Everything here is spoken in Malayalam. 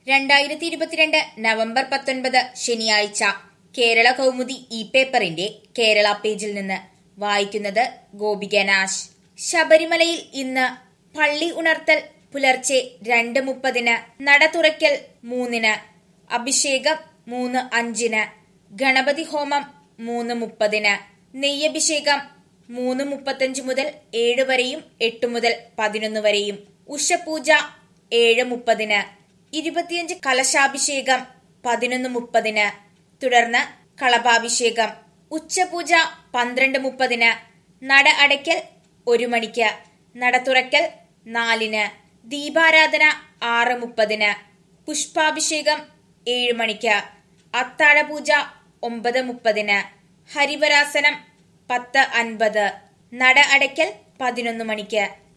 രണ്ടായിരത്തി ഇരുപത്തിരണ്ട് നവംബർ പത്തൊൻപത് ശനിയാഴ്ച കേരള കൗമുദി ഇ പേപ്പറിന്റെ കേരള പേജിൽ നിന്ന് വായിക്കുന്നത് ഗോപിക നാശ് ശബരിമലയിൽ ഇന്ന് പള്ളി ഉണർത്തൽ പുലർച്ചെ രണ്ട് മുപ്പതിന് നട തുറയ്ക്കൽ മൂന്നിന് അഭിഷേകം മൂന്ന് അഞ്ചിന് ഗണപതി ഹോമം മൂന്ന് മുപ്പതിന് നെയ്യഭിഷേകം മൂന്ന് മുപ്പത്തഞ്ച് മുതൽ ഏഴ് വരെയും എട്ട് മുതൽ പതിനൊന്ന് വരെയും ഉഷപൂജ ഏഴ് മുപ്പതിന് ഇരുപത്തിയഞ്ച് കലശാഭിഷേകം പതിനൊന്ന് മുപ്പതിന് തുടർന്ന് കളഭാഭിഷേകം ഉച്ചപൂജ പന്ത്രണ്ട് മുപ്പതിന് നട അടയ്ക്കൽ ഒരു മണിക്ക് നട തുറക്കൽ നാലിന് ദീപാരാധന ആറ് മുപ്പതിന് പുഷ്പാഭിഷേകം ഏഴ് മണിക്ക് അത്താഴപൂജ ഒമ്പത് മുപ്പതിന് ഹരിവരാസനം പത്ത് അൻപത് നട അടയ്ക്കൽ പതിനൊന്ന് മണിക്ക്